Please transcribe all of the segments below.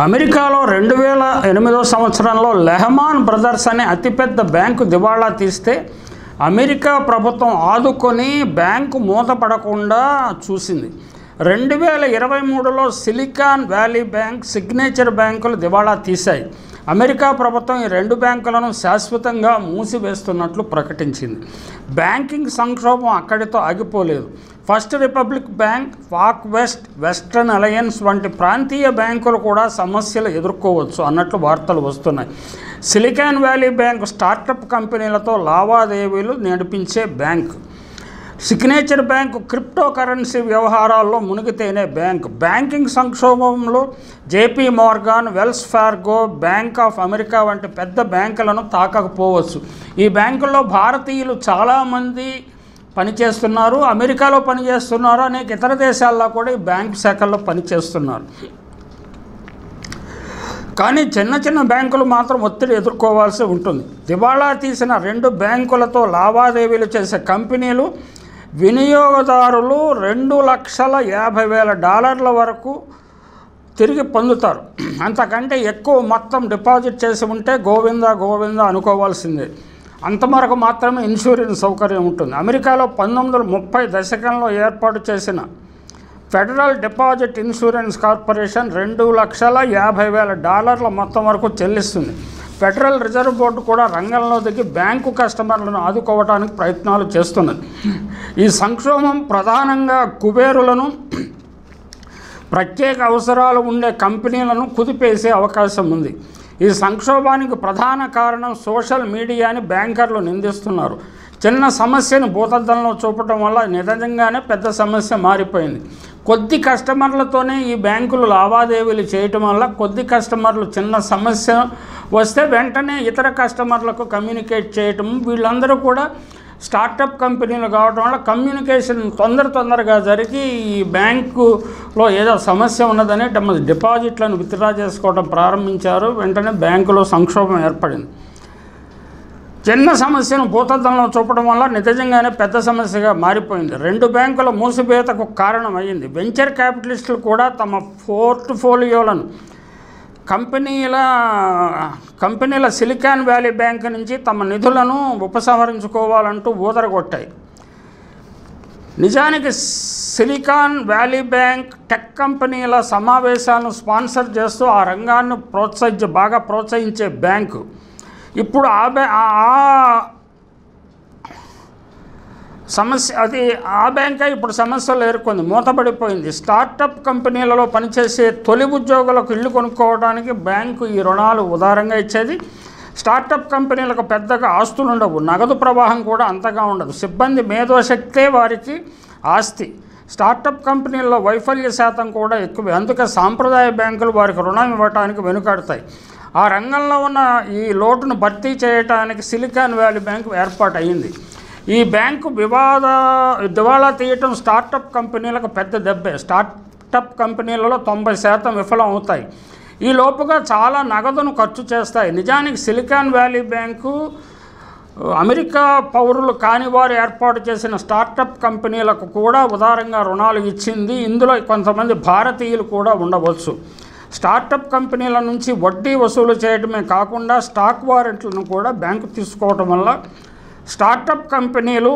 అమెరికాలో రెండు వేల ఎనిమిదో సంవత్సరంలో లెహమాన్ బ్రదర్స్ అనే అతిపెద్ద బ్యాంకు దివాళా తీస్తే అమెరికా ప్రభుత్వం ఆదుకొని బ్యాంకు మూతపడకుండా చూసింది రెండు వేల ఇరవై మూడులో సిలికాన్ వ్యాలీ బ్యాంక్ సిగ్నేచర్ బ్యాంకులు దివాళా తీశాయి అమెరికా ప్రభుత్వం ఈ రెండు బ్యాంకులను శాశ్వతంగా మూసివేస్తున్నట్లు ప్రకటించింది బ్యాంకింగ్ సంక్షోభం అక్కడితో ఆగిపోలేదు First Republic Bank PacWest Western Alliance వంటి ప్రాంతీయ బ్యాంకులు కూడా సమస్యలు ఎదుర్కోవచ్చు అన్నట్లు వార్తలు వస్తున్నాయి సిలికాన్ వ్యాలీ బ్యాంక్ స్టార్టప్ కంపెనీలతో లావాదేవీలు నడిపించే bank Signature Bank cryptocurrency వ్యవహారాల్లో మునిగితేనే బ్యాంక్ బ్యాంకింగ్ సంక్షోభంలో JP Morgan Wells Fargo Bank of America వంటి పెద్ద బ్యాంకులను తాకకపోవచ్చు ఈ బ్యాంకుల్లో భారతీయులు చాలామంది పనిచేస్తున్నారు అమెరికాలో పనిచేస్తున్నారు అనేక ఇతర దేశాల్లో కూడా ఈ బ్యాంక్ శాఖల్లో పనిచేస్తున్నారు కానీ చిన్న చిన్న బ్యాంకులు మాత్రం ఒత్తిడి ఎదుర్కోవాల్సి ఉంటుంది దివాళా తీసిన రెండు బ్యాంకులతో లావాదేవీలు చేసే కంపెనీలు వినియోగదారులు రెండు లక్షల యాభై వేల డాలర్ల వరకు తిరిగి పొందుతారు అంతకంటే ఎక్కువ మొత్తం డిపాజిట్ చేసి ఉంటే గోవింద గోవింద అనుకోవాల్సిందే అంతవరకు మాత్రమే ఇన్సూరెన్స్ సౌకర్యం ఉంటుంది అమెరికాలో పంతొమ్మిది వందల ముప్పై దశకంలో ఏర్పాటు చేసిన ఫెడరల్ డిపాజిట్ ఇన్సూరెన్స్ కార్పొరేషన్ రెండు లక్షల యాభై వేల డాలర్ల మొత్తం వరకు చెల్లిస్తుంది ఫెడరల్ రిజర్వ్ బోర్డు కూడా రంగంలో దిగి బ్యాంకు కస్టమర్లను ఆదుకోవడానికి ప్రయత్నాలు చేస్తున్నది ఈ సంక్షోభం ప్రధానంగా కుబేరులను ప్రత్యేక అవసరాలు ఉండే కంపెనీలను కుదిపేసే అవకాశం ఉంది ఈ సంక్షోభానికి ప్రధాన కారణం సోషల్ మీడియాని బ్యాంకర్లు నిందిస్తున్నారు చిన్న సమస్యను భూతద్దంలో చూపటం వల్ల నిజంగానే పెద్ద సమస్య మారిపోయింది కొద్ది కస్టమర్లతోనే ఈ బ్యాంకులు లావాదేవీలు చేయటం వల్ల కొద్ది కస్టమర్లు చిన్న సమస్య వస్తే వెంటనే ఇతర కస్టమర్లకు కమ్యూనికేట్ చేయటం వీళ్ళందరూ కూడా స్టార్టప్ కంపెనీలు కావడం వల్ల కమ్యూనికేషన్ తొందర తొందరగా జరిగి ఈ బ్యాంకులో ఏదో సమస్య ఉన్నదని తమ డిపాజిట్లను విత్డ్రా చేసుకోవడం ప్రారంభించారు వెంటనే బ్యాంకులో సంక్షోభం ఏర్పడింది చిన్న సమస్యను భూతద్దంలో చూపడం వల్ల నిజంగానే పెద్ద సమస్యగా మారిపోయింది రెండు బ్యాంకుల మూసివేతకు కారణమైంది వెంచర్ క్యాపిటలిస్టులు కూడా తమ పోర్ట్ఫోలియోలను కంపెనీల కంపెనీల సిలికాన్ వ్యాలీ బ్యాంక్ నుంచి తమ నిధులను ఉపసంహరించుకోవాలంటూ ఊదరగొట్టాయి నిజానికి సిలికాన్ వ్యాలీ బ్యాంక్ టెక్ కంపెనీల సమావేశాలను స్పాన్సర్ చేస్తూ ఆ రంగాన్ని ప్రోత్సహించే బాగా ప్రోత్సహించే బ్యాంకు ఇప్పుడు ఆ బ్యా ఆ సమస్య అది ఆ బ్యాంకే ఇప్పుడు సమస్యలు ఎదుర్కొంది మూతపడిపోయింది స్టార్టప్ కంపెనీలలో పనిచేసే తొలి ఉద్యోగులకు ఇల్లు కొనుక్కోవడానికి బ్యాంకు ఈ రుణాలు ఉదారంగా ఇచ్చేది స్టార్టప్ కంపెనీలకు పెద్దగా ఆస్తులు ఉండవు నగదు ప్రవాహం కూడా అంతగా ఉండదు సిబ్బంది మేధోశక్తే వారికి ఆస్తి స్టార్టప్ కంపెనీల్లో వైఫల్య శాతం కూడా ఎక్కువే అందుకే సాంప్రదాయ బ్యాంకులు వారికి రుణం ఇవ్వడానికి వెనుకాడతాయి ఆ రంగంలో ఉన్న ఈ లోటును భర్తీ చేయడానికి సిలికాన్ వ్యాలీ బ్యాంకు ఏర్పాటు అయ్యింది ఈ బ్యాంకు వివాద దివాళా తీయటం స్టార్టప్ కంపెనీలకు పెద్ద దెబ్బే స్టార్టప్ కంపెనీలలో తొంభై శాతం విఫలం అవుతాయి ఈ లోపుగా చాలా నగదును ఖర్చు చేస్తాయి నిజానికి సిలికాన్ వ్యాలీ బ్యాంకు అమెరికా పౌరులు కాని వారు ఏర్పాటు చేసిన స్టార్టప్ కంపెనీలకు కూడా ఉదారంగా రుణాలు ఇచ్చింది ఇందులో కొంతమంది భారతీయులు కూడా ఉండవచ్చు స్టార్టప్ కంపెనీల నుంచి వడ్డీ వసూలు చేయడమే కాకుండా స్టాక్ వారెంట్లను కూడా బ్యాంకు తీసుకోవడం వల్ల స్టార్టప్ కంపెనీలు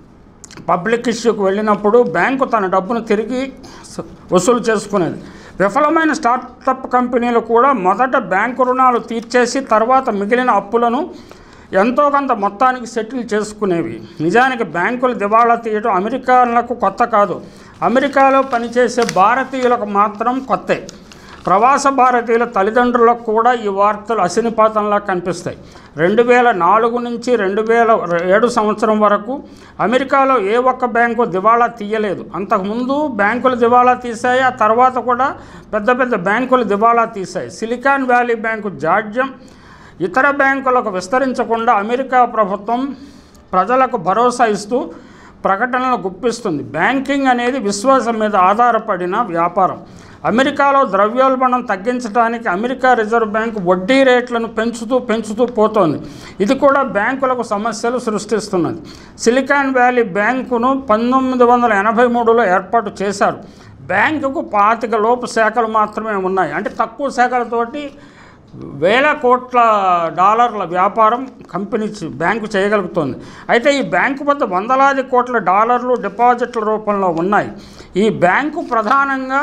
పబ్లిక్ ఇష్యూకి వెళ్ళినప్పుడు బ్యాంకు తన డబ్బును తిరిగి స- వసూలు చేసుకునేది విఫలమైన స్టార్టప్ కంపెనీలు కూడా మొదట బ్యాంకు రుణాలు తీర్చేసి తర్వాత మిగిలిన అప్పులను ఎంతో కొంత మొత్తానికి సెటిల్ చేసుకునేవి నిజానికి బ్యాంకులు దివాళా తీయడం అమెరికన్లకు కొత్త కాదు అమెరికాలో పనిచేసే భారతీయులకు మాత్రం కొత్తే ప్రవాస భారతీయుల తల్లిదండ్రులకు కూడా ఈ వార్తలు అసినిపాతంలా కనిపిస్తాయి రెండు వేల నాలుగు నుంచి రెండు వేల ఏడు సంవత్సరం వరకు అమెరికాలో ఏ ఒక్క బ్యాంకు దివాళా తీయలేదు అంతకుముందు బ్యాంకులు దివాళా తీశాయి ఆ తర్వాత కూడా పెద్ద పెద్ద బ్యాంకులు దివాళా తీశాయి సిలికాన్ వ్యాలీ బ్యాంకు జాడ్యం ఇతర బ్యాంకులకు విస్తరించకుండా అమెరికా ప్రభుత్వం ప్రజలకు భరోసా ఇస్తూ ప్రకటనలు గుప్పిస్తుంది బ్యాంకింగ్ అనేది విశ్వాసం మీద ఆధారపడిన వ్యాపారం అమెరికాలో ద్రవ్యోల్బణం తగ్గించడానికి అమెరికా రిజర్వ్ బ్యాంక్ వడ్డీ రేట్లను పెంచుతూ పెంచుతూ పోతోంది ఇది కూడా బ్యాంకులకు సమస్యలు సృష్టిస్తున్నది సిలికాన్ వ్యాలీ బ్యాంకును పంతొమ్మిది వందల ఎనభై మూడులో ఏర్పాటు చేశారు బ్యాంకుకు పాతిక లోపు శాఖలు మాత్రమే ఉన్నాయి అంటే తక్కువ శాఖలతోటి వేల కోట్ల డాలర్ల వ్యాపారం కంపెనీ చే- బ్యాంకు చేయగలుగుతుంది అయితే ఈ బ్యాంకు వద్ద వందలాది కోట్ల డాలర్లు డిపాజిట్ల రూపంలో ఉన్నాయి ఈ బ్యాంకు ప్రధానంగా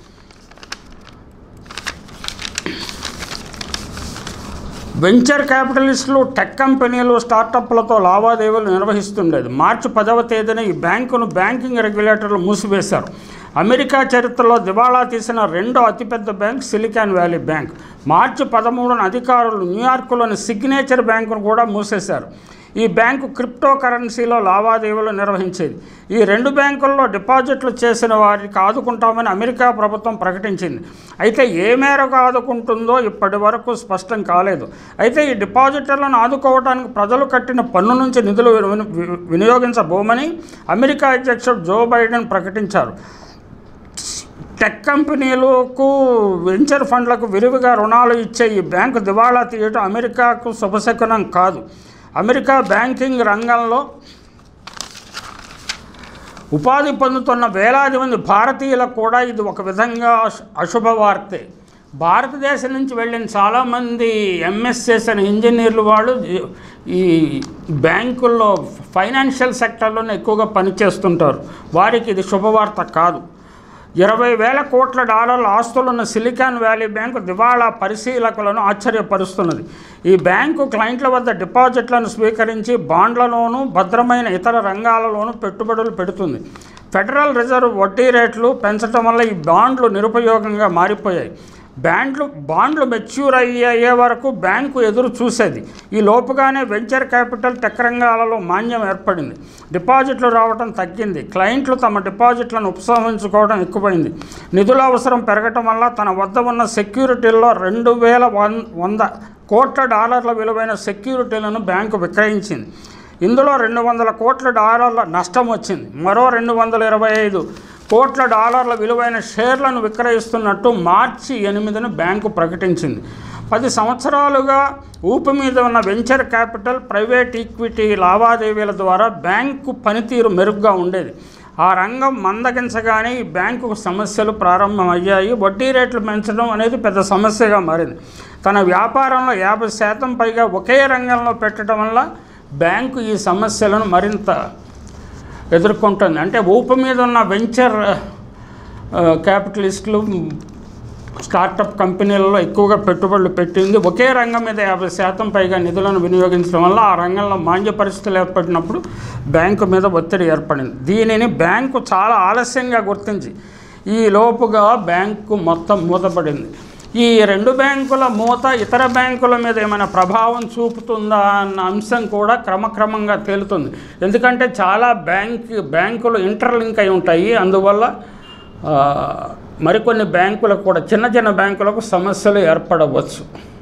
వెంచర్ క్యాపిటలిస్టులు టెక్ కంపెనీలు స్టార్టప్లతో లావాదేవీలు నిర్వహిస్తుండేది మార్చి పదవ తేదీన ఈ బ్యాంకును బ్యాంకింగ్ రెగ్యులేటర్లు మూసివేశారు అమెరికా చరిత్రలో దివాళా తీసిన రెండో అతిపెద్ద బ్యాంక్ సిలికాన్ వ్యాలీ బ్యాంక్ మార్చి పదమూడున అధికారులు న్యూయార్క్లోని సిగ్నేచర్ బ్యాంకును కూడా మూసేశారు ఈ బ్యాంకు క్రిప్టో కరెన్సీలో లావాదేవీలు నిర్వహించేది ఈ రెండు బ్యాంకుల్లో డిపాజిట్లు చేసిన వారికి ఆదుకుంటామని అమెరికా ప్రభుత్వం ప్రకటించింది అయితే ఏ మేరకు ఆదుకుంటుందో ఇప్పటి వరకు స్పష్టం కాలేదు అయితే ఈ డిపాజిటర్లను ఆదుకోవడానికి ప్రజలు కట్టిన పన్ను నుంచి నిధులు విని- వి- వినియోగించబోమని అమెరికా అధ్యక్షుడు జో బైడెన్ ప్రకటించారు టెక్ కంపెనీలకు వెంచర్ ఫండ్లకు విరివిగా రుణాలు ఇచ్చే ఈ బ్యాంకు దివాళా తీయటం అమెరికాకు శుభశకునం కాదు అమెరికా బ్యాంకింగ్ రంగంలో ఉపాధి పొందుతున్న వేలాది మంది భారతీయులకు కూడా ఇది ఒక విధంగా అశు- అశుభవార్తే భారతదేశం నుంచి వెళ్ళిన చాలామంది ఎంఎస్ చేసిన ఇంజనీర్లు వాళ్ళు ఈ- ఈ బ్యాంకుల్లో ఫైనాన్షియల్ సెక్టర్లోనే ఎక్కువగా పనిచేస్తుంటారు వారికి ఇది శుభవార్త కాదు ఇరవై వేల కోట్ల డాలర్ల ఆస్తులున్న సిలికాన్ వ్యాలీ బ్యాంకు దివాళా పరిశీలకులను ఆశ్చర్యపరుస్తున్నది ఈ బ్యాంకు క్లయింట్ల వద్ద డిపాజిట్లను స్వీకరించి బాండ్లలోనూ భద్రమైన ఇతర రంగాలలోనూ పెట్టుబడులు పెడుతుంది ఫెడరల్ రిజర్వ్ వడ్డీ రేట్లు పెంచడం వల్ల ఈ బాండ్లు నిరుపయోగంగా మారిపోయాయి బ్యాండ్లు బాండ్లు మెచ్యూర్ అయ్యే వరకు బ్యాంకు ఎదురు చూసేది ఈ లోపుగానే వెంచర్ క్యాపిటల్ టెక్ రంగాలలో మాన్యం ఏర్పడింది డిపాజిట్లు రావడం తగ్గింది క్లయింట్లు తమ డిపాజిట్లను ఉపసంహరించుకోవడం ఎక్కువైంది నిధుల అవసరం పెరగటం వల్ల తన వద్ద ఉన్న సెక్యూరిటీల్లో రెండు వేల వన్ వంద కోట్ల డాలర్ల విలువైన సెక్యూరిటీలను బ్యాంకు విక్రయించింది ఇందులో రెండు వందల కోట్ల డాలర్ల నష్టం వచ్చింది మరో రెండు వందల ఇరవై ఐదు కోట్ల డాలర్ల విలువైన షేర్లను విక్రయిస్తున్నట్టు మార్చి ఎనిమిదిన బ్యాంకు ప్రకటించింది పది సంవత్సరాలుగా ఊపు మీద ఉన్న వెంచర్ క్యాపిటల్ ప్రైవేట్ ఈక్విటీ లావాదేవీల ద్వారా బ్యాంకు పనితీరు మెరుగ్గా ఉండేది ఆ రంగం మందగించగానే ఈ బ్యాంకుకు సమస్యలు ప్రారంభమయ్యాయి వడ్డీ రేట్లు పెంచడం అనేది పెద్ద సమస్యగా మారింది తన వ్యాపారంలో యాభై శాతం పైగా ఒకే రంగంలో పెట్టడం వల్ల బ్యాంకు ఈ సమస్యలను మరింత ఎదుర్కొంటుంది అంటే ఊపు మీద ఉన్న వెంచర్ ఆ, క్యాపిటలిస్టులు స్టార్టప్ కంపెనీలలో ఎక్కువగా పెట్టుబడులు పెట్టింది ఒకే రంగం మీద యాభై శాతం పైగా నిధులను వినియోగించడం వల్ల ఆ రంగంలో మాంద్య పరిస్థితులు ఏర్పడినప్పుడు బ్యాంకు మీద ఒత్తిడి ఏర్పడింది దీనిని బ్యాంకు చాలా ఆలస్యంగా గుర్తించి ఈ లోపుగా బ్యాంకు మొత్తం మూతపడింది ఈ రెండు బ్యాంకుల మూత ఇతర బ్యాంకుల మీద ఏమైనా ప్రభావం చూపుతుందా అన్న అంశం కూడా క్రమక్రమంగా తేలుతుంది ఎందుకంటే చాలా బ్యాంక్ బ్యాంకులు ఇంటర్లింక్ అయి ఉంటాయి అందువల్ల ఆ, మరికొన్ని బ్యాంకులకు కూడా చిన్న చిన్న బ్యాంకులకు సమస్యలు ఏర్పడవచ్చు